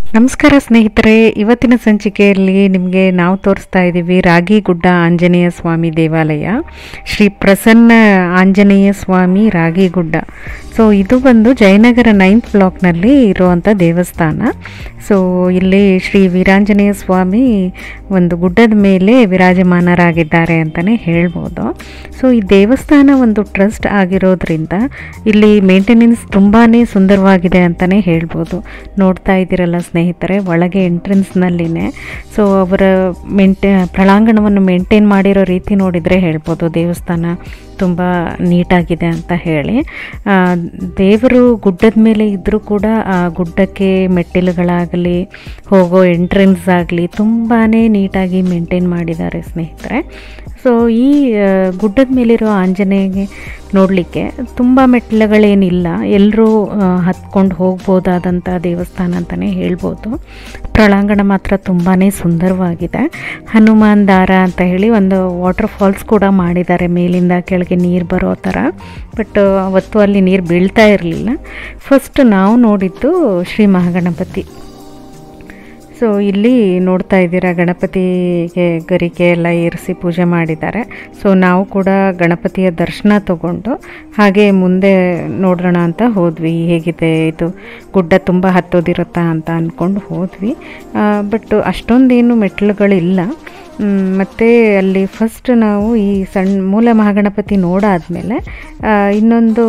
ನಮಸ್ಕಾರ ಸ್ನೇಹಿತರೆ ಇವತ್ತಿನ ಸಂಚಿಕೆಯಲ್ಲಿ ನಿಮಗೆ ನಾವು ತೋರಿಸ್ತಾ ಇದ್ದೀವಿ ರಾಗಿಗುಡ್ಡ ಆಂಜನೇಯ ಸ್ವಾಮಿ ದೇವಾಲಯ ಶ್ರೀ ಪ್ರಸನ್ನ ಆಂಜನೇಯ ಸ್ವಾಮಿ ರಾಗಿಗುಡ್ಡ ಸೊ ಇದು ಬಂದು ಜಯನಗರ ನೈನ್ತ್ ಬ್ಲಾಕ್ನಲ್ಲಿ ಇರುವಂಥ ದೇವಸ್ಥಾನ ಸೊ ಇಲ್ಲಿ ಶ್ರೀ ವೀರಾಂಜನೇಯ ಸ್ವಾಮಿ ಒಂದು ಗುಡ್ಡದ ಮೇಲೆ ವಿರಾಜಮಾನರಾಗಿದ್ದಾರೆ ಅಂತಲೇ ಹೇಳ್ಬೋದು ಸೊ ಈ ದೇವಸ್ಥಾನ ಒಂದು ಟ್ರಸ್ಟ್ ಆಗಿರೋದ್ರಿಂದ ಇಲ್ಲಿ ಮೇಂಟೆನೆನ್ಸ್ ತುಂಬಾ ಸುಂದರವಾಗಿದೆ ಅಂತಲೇ ಹೇಳ್ಬೋದು ನೋಡ್ತಾ ಇದ್ದೀರಲ್ಲ ಸ್ನೇಹಿತರೆ ಒಳಗೆ ಎಂಟ್ರೆನ್ಸ್ನಲ್ಲಿನೇ ಸೊ ಅವರ ಮೇಂಟೆ ಪ್ರಳಾಂಗಣವನ್ನು ಮೇಂಟೈನ್ ಮಾಡಿರೋ ರೀತಿ ನೋಡಿದರೆ ಹೇಳ್ಬೋದು ದೇವಸ್ಥಾನ ತುಂಬ ನೀಟಾಗಿದೆ ಅಂತ ಹೇಳಿ ಆ, ದೇವರು ಗುಡ್ಡದ ಮೇಲೆ ಇದ್ದರೂ ಕೂಡ ಆ ಗುಡ್ಡಕ್ಕೆ ಮೆಟ್ಟಿಲುಗಳಾಗಲಿ ಹೋಗೋ ಎಂಟ್ರೆನ್ಸ್ ಆಗಲಿ ತುಂಬಾ ನೀಟಾಗಿ ಮೇಂಟೈನ್ ಮಾಡಿದ್ದಾರೆ ಸ್ನೇಹಿತರೆ ಸೊ ಈ ಆ, ಗುಡ್ಡದ ಮೇಲಿರೋ ಆಂಜನೇಯಗೆ ನೋಡಲಿಕ್ಕೆ ತುಂಬ ಮೆಟ್ಟಿಲುಗಳೇನಿಲ್ಲ ಎಲ್ಲರೂ ಹತ್ಕೊಂಡು ಹೋಗ್ಬೋದಾದಂಥ ದೇವಸ್ಥಾನ ಅಂತಲೇ ಹೇಳ್ಬೋದು ಪ್ರಳಾಂಗಣ ಮಾತ್ರ ತುಂಬಾ ಸುಂದರವಾಗಿದೆ ಹನುಮಾನ್ ದಾರ ಅಂತ ಹೇಳಿ ಒಂದು ವಾಟರ್ ಫಾಲ್ಸ್ ಕೂಡ ಮಾಡಿದ್ದಾರೆ ಮೇಲಿಂದ ಕೆಳಗೆ ನೀರು ಬರೋ ಥರ ಬಟ್ ಅವತ್ತು ಅಲ್ಲಿ ನೀರು ಬೀಳ್ತಾ ಇರಲಿಲ್ಲ ಫಸ್ಟ್ ನಾವು ನೋಡಿದ್ದು ಶ್ರೀ ಮಹಾಗಣಪತಿ ಸೊ ಇಲ್ಲಿ ನೋಡ್ತಾ ಇದ್ದೀರಾ ಗಣಪತಿಗೆ ಗರಿಕೆ ಎಲ್ಲ ಏರಿಸಿ ಪೂಜೆ ಮಾಡಿದ್ದಾರೆ ಸೊ ನಾವು ಕೂಡ ಗಣಪತಿಯ ದರ್ಶನ ತಗೊಂಡು ಹಾಗೆ ಮುಂದೆ ನೋಡೋಣ ಅಂತ ಹೋದ್ವಿ ಹೇಗಿದೆ ಇದು ಗುಡ್ಡ ತುಂಬ ಹತ್ತೋದಿರುತ್ತಾ ಅಂತ ಅಂದ್ಕೊಂಡು ಹೋದ್ವಿ ಬಟ್ ಅಷ್ಟೊಂದೇನು ಮೆಟ್ಟಿಲುಗಳಿಲ್ಲ ಮ್, ಮತ್ತು ಅಲ್ಲಿ ಫಸ್ಟ್ ನಾವು ಈ ಸಣ್ಣ ಮೂಲ ಮಹಾಗಣಪತಿ ನೋಡಾದಮೇಲೆ ಇನ್ನೊಂದು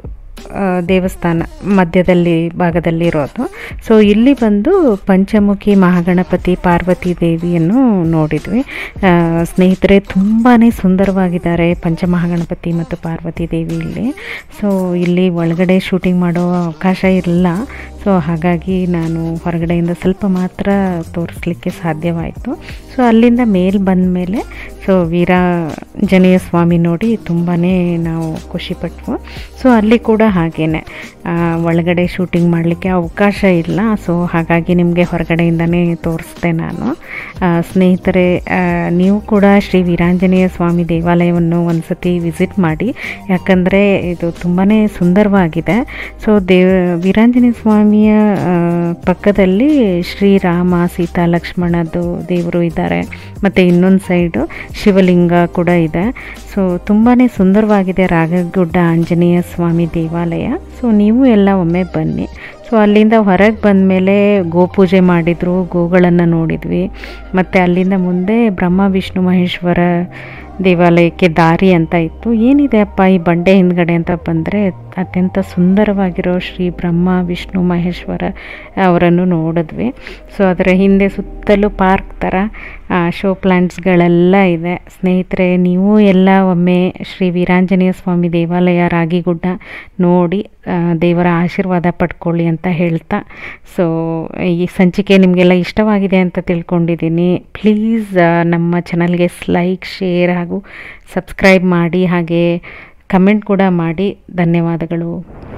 ಆ, ದೇವಸ್ಥಾನ ಮಧ್ಯದಲ್ಲಿ ಭಾಗದಲ್ಲಿ ಇರೋದು ಸೊ ಇಲ್ಲಿ ಬಂದು ಪಂಚಮುಖಿ ಮಹಾಗಣಪತಿ ಪಾರ್ವತಿ ದೇವಿಯನ್ನು ನೋಡಿದ್ವಿ ಆ, ಸ್ನೇಹಿತರೆ ತುಂಬಾ ಸುಂದರವಾಗಿದ್ದಾರೆ ಪಂಚಮಹಾಗಣಪತಿ ಮತ್ತು ಪಾರ್ವತಿ ದೇವಿ ಇಲ್ಲಿ ಸೊ ಇಲ್ಲಿ ಒಳಗಡೆ ಶೂಟಿಂಗ್ ಮಾಡೋ ಅವಕಾಶ ಇಲ್ಲ ಸೊ ಹಾಗಾಗಿ ನಾನು ಹೊರಗಡೆಯಿಂದ ಸ್ವಲ್ಪ ಮಾತ್ರ ತೋರಿಸ್ಲಿಕ್ಕೆ ಸಾಧ್ಯವಾಯಿತು ಸೊ ಅಲ್ಲಿಂದ ಮೇಲ್ ಬಂದ ಮೇಲೆ ಸೊ ವೀರಾಂಜನೇಯ ಸ್ವಾಮಿ ನೋಡಿ ತುಂಬಾ ನಾವು ಖುಷಿಪಟ್ವು ಸೊ ಅಲ್ಲಿ ಕೂಡ ಹಾಗೇನೆ ಆ, ಒಳಗಡೆ ಶೂಟಿಂಗ್ ಮಾಡಲಿಕ್ಕೆ ಅವಕಾಶ ಇಲ್ಲ ಸೊ ಹಾಗಾಗಿ ನಿಮಗೆ ಹೊರಗಡೆಯಿಂದನೇ ತೋರಿಸ್ದೆ ನಾನು ಆ, ಸ್ನೇಹಿತರೆ ಆ, ನೀವು ಕೂಡ ಶ್ರೀ ವೀರಾಂಜನೇಯ ಸ್ವಾಮಿ ದೇವಾಲಯವನ್ನು ಒಂದು ಸತಿ ವಿಸಿಟ್ ಮಾಡಿ ಯಾಕಂದರೆ ಇದು ತುಂಬಾ ಸುಂದರವಾಗಿದೆ ಸೊ ದೇವ ವೀರಾಂಜನೇಯ ಸ್ವಾಮಿಯ ಆ, ಪಕ್ಕದಲ್ಲಿ ಶ್ರೀರಾಮ ಸೀತಾ ಲಕ್ಷ್ಮಣದ್ದು ದೇವರು ಇದ್ದಾರೆ ಮತ್ತು ಇನ್ನೊಂದು ಸೈಡು ಶಿವಲಿಂಗ ಕೂಡ ಇದೆ ಸೊ ತುಂಬಾ ಸುಂದರವಾಗಿದೆ ರಾಗಗುಡ್ಡ ಆಂಜನೇಯ ಸ್ವಾಮಿ ದೇವಾಲಯ ಸೊ ನೀವು ಎಲ್ಲ ಒಮ್ಮೆ ಬನ್ನಿ ಸೊ ಅಲ್ಲಿಂದ ಹೊರಗೆ ಬಂದಮೇಲೆ ಗೋಪೂಜೆ ಮಾಡಿದರು ಗೋಗಳನ್ನು ನೋಡಿದ್ವಿ ಮತ್ತು ಅಲ್ಲಿಂದ ಮುಂದೆ ಬ್ರಹ್ಮ ವಿಷ್ಣು ಮಹೇಶ್ವರ ದೇವಾಲಯಕ್ಕೆ ದಾರಿ ಅಂತ ಇತ್ತು ಏನಿದೆ ಅಪ್ಪ ಈ ಬಂಡೆ ಹಿಂದ್ಗಡೆ ಅಂತ ಬಂದರೆ ಅತ್ಯಂತ ಸುಂದರವಾಗಿರೋ ಶ್ರೀ ಬ್ರಹ್ಮ ವಿಷ್ಣು ಮಹೇಶ್ವರ ಅವರನ್ನು ನೋಡಿದ್ವಿ ಸೊ ಅದರ ಹಿಂದೆ ಸುತ್ತಲೂ ಪಾರ್ಕ್ ಥರ ಶೋ ಪ್ಲ್ಯಾಂಟ್ಸ್ಗಳೆಲ್ಲ ಇದೆ ಸ್ನೇಹಿತರೆ ನೀವು ಎಲ್ಲ ಒಮ್ಮೆ ಶ್ರೀ ವೀರಾಂಜನೇಯ ಸ್ವಾಮಿ ದೇವಾಲಯ ರಾಗಿಗುಡ್ಡ ನೋಡಿ ಆ, ದೇವರ ಆಶೀರ್ವಾದ ಪಡ್ಕೊಳ್ಳಿ ಅಂತ ಹೇಳ್ತಾ ಸೊ ಈ ಸಂಚಿಕೆ ನಿಮಗೆಲ್ಲ ಇಷ್ಟವಾಗಿದೆ ಅಂತ ತಿಳ್ಕೊಂಡಿದ್ದೀನಿ ಪ್ಲೀಸ್ ನಮ್ಮ ಚಾನಲ್ಗೆ ಲೈಕ್ ಶೇರ್ ಹಾಗೂ ಸಬ್ಸ್ಕ್ರೈಬ್ ಮಾಡಿ ಹಾಗೆ ಕಮೆಂಟ್ ಕೂಡ ಮಾಡಿ ಧನ್ಯವಾದಗಳು